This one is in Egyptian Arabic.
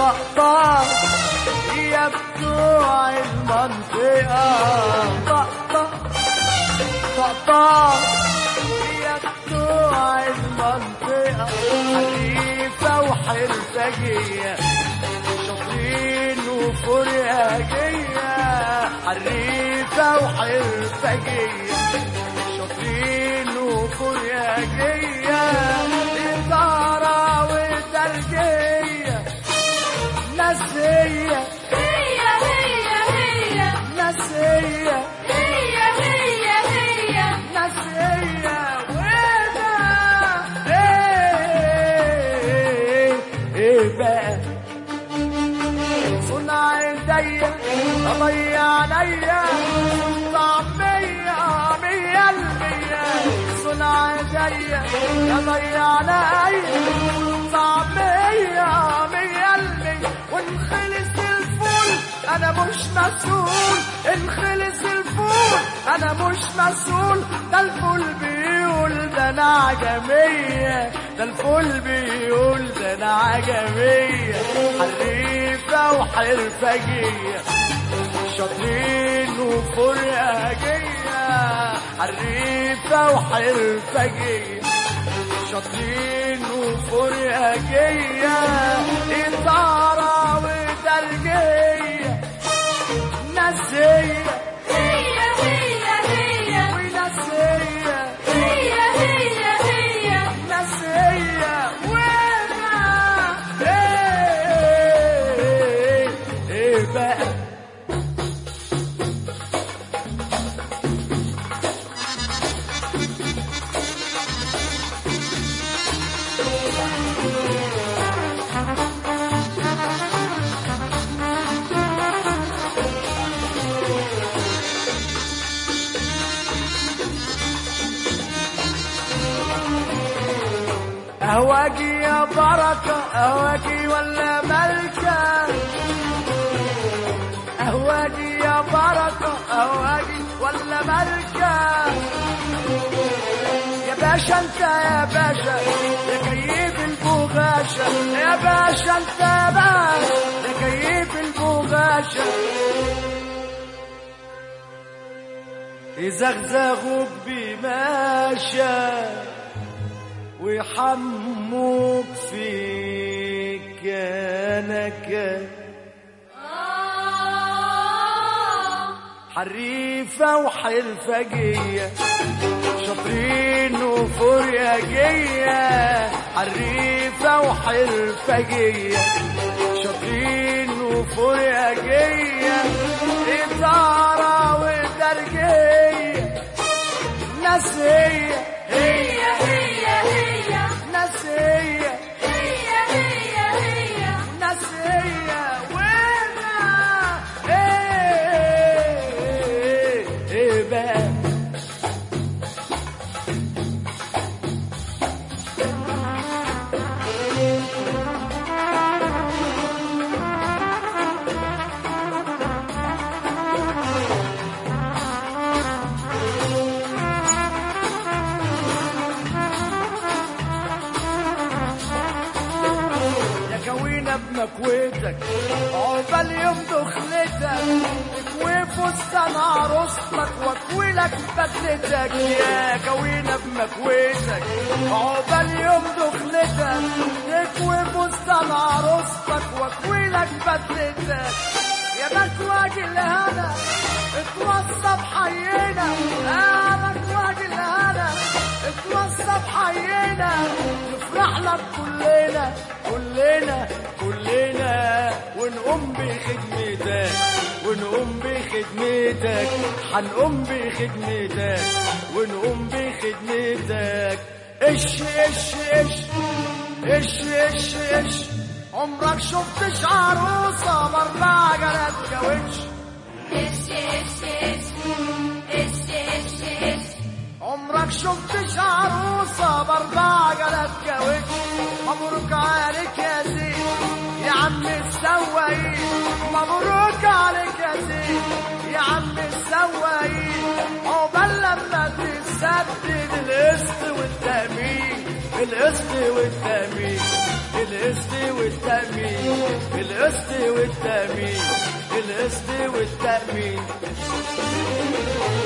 طقطق يا بتوع المنطقة طقطق طقطق يا بتوع المنطقة حريفة وحرفجية شاطرين وفرياجية حريفة وحرفجية شاطرين وفرياجية إدارة وترجية نسية هي هي هي نسية هي هي هي نسية وده ايه ايه بقى صنع ايديا اضيع عليا طعمية مية المية صنع ايديا اضيع عليا طعمية مية المية وانخلص الفول انا مش مسؤول انخلص الفول انا مش مسؤول ده الفول بيقول ده انا عجمية ده الفول بيقول ده انا عجمية حريفة وحرفجية شاطرين وفرياجية حريفة وحرفجية شاطرين وفرياجية إطارة وترجية نسية هي هي هي ونسية هي هي هي نسية وما ايه ايه بقى أهواجي يا بركة أهواجي ولا ملكة أهواجي يا بركة أهواجي ولا ملكة يا باشا انت يا باشا يا كيف البغاشة يا باشا انت يا باشا يا كيف البغاشة يزغزغوك بماشى ويحموك في كنكه حريفة وحرفجية شاطرين وفرياجية حريفة وحرفجية شاطرين وفرياجية إدارة وترجية نسية هي هي هي نسية هي هي هي نسية وما ايه ايه بقى يا كوينة بمكويتك عقبال يوم دخلتك اكوي فستان عروستك واكوي لك بدلتك يا كوينة بمكويتك عقبال يوم دخلتك اكوي فستان عروستك واكوي لك بدلتك يا مكواج الهنا اتوصى بحينا يا مكواج الهنا اتوصى بحينا نفرح لك كلنا كلنا كلنا ونقوم بخدمتك ونقوم بخدمتك حنقوم بخدمتك ونقوم بخدمتك اش اش اش اش اش اش عمرك شفتش عروسة باربع جلات كاوتش ايش ايش ايش ايش ايش ايش عمرك شفتش عروسة باربع جلات كاوتش مبروك عليك يا زين يا عم السواقين مبروك عليك يا زين يا عم السواقين عقبال لما تسدد القسط والتأمين القسط والتأمين القسط والتأمين القسط القسط والتأمين